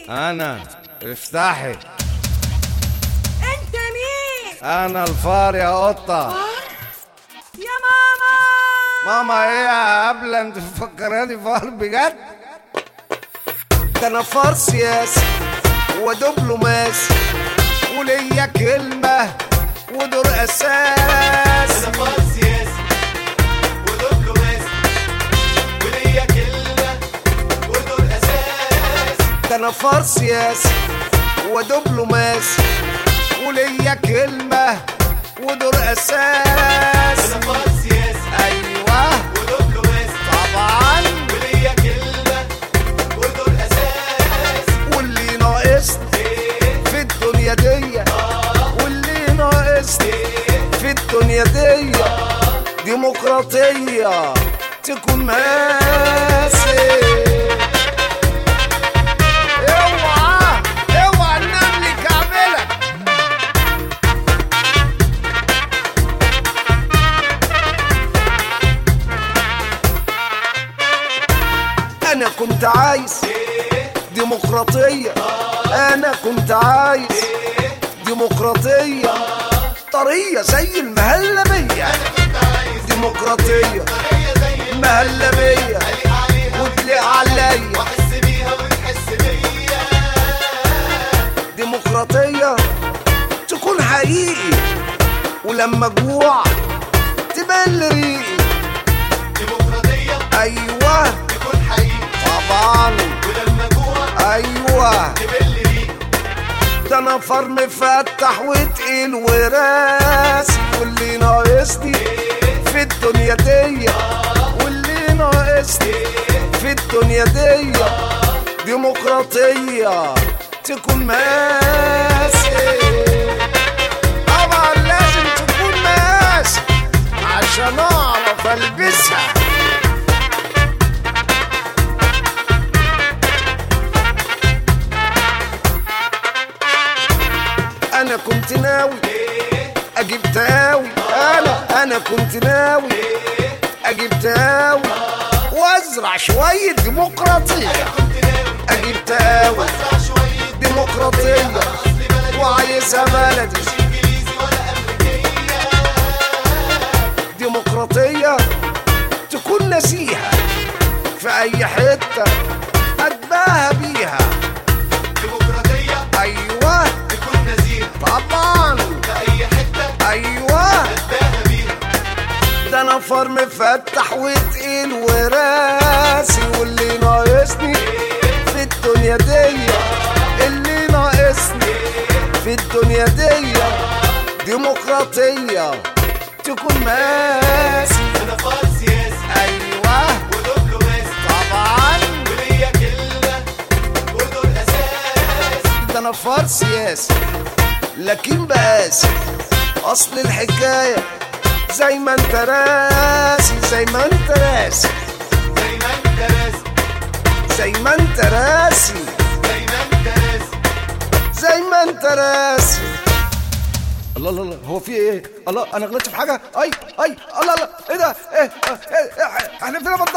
انا افتحي انت مين انا الفار يا قطه يا ماما ماما ايه يا قبل انت مفكراني فار بجد ده انا فار سياسي ودبلوماسي وليا كلمه ودور اساسي فار سياسي ودبلوماسي وليا كلمة ودور أساسي ده انا فار سياسي ودبلوماسي وليا كلمه ودور اساسي فار سياسي ايوه ودبلوماسي طبعا وليا كلمة ودور أساسي واللي ناقصني في الدنيا دي واللي ناقصني في الدنيا دي ديمقراطية تكون ماسك اوعى اوعى النمل كعبلك انا كنت عايز ديمقراطية انا كنت عايز ديمقراطية طرية زي المهلبية ديمقراطية مهلبية وتليق عليا وأحس بيها وتحس بيا ديمقراطية تكون حقيقي ولما جوع تبان لي ريقي ديمقراطية ايوه تكون حقيقي طبعا ولما جوع ايوه تبل ريق ده انا فار مفتح وتقيل وراسي واللي ناقصني في الدنيا دي واللي ناقصني في الدنيا دي ديمقراطية تكون ماسك طبعا لازم تكون ماسك عشان اعرف البسها انا كنت ناوي اجيب تاوي انا انا كنت ناوي اجيب تاوي وازرع شويه ديمقراطيه اجيب تاوي شوية ديمقراطيه وعايزها بلدي إنجليزي ولا أمريكية ديمقراطيه تكون نزيهه في اي حته اتباهى بيها ديمقراطية ايوه تكون نزيهة طبعا في أي حتة ايوه أتباهى بيها ده انا فار مفتح وتقيل وراسي واللي ناقصني في الدنيا دي اللي ناقصني في الدنيا دي ديمقراطية تكون ماسي أنا فار سياسي ايوه ودبلوماسي طبعا وليا كلمة ودور أساسي ده انا فار سياسي لكن بقاسي اصل الحكاية زي ما انت راسي زي ما انت راسي زي ما أنت راسي زي ما انت راسي زي ما أنت راسي زي ما انت راسي الله الله الله هو في ايه؟ الله انا غلطت في حاجه؟ اي اي الله الله ايه ده؟ ايه, إيه, إيه احنا فينا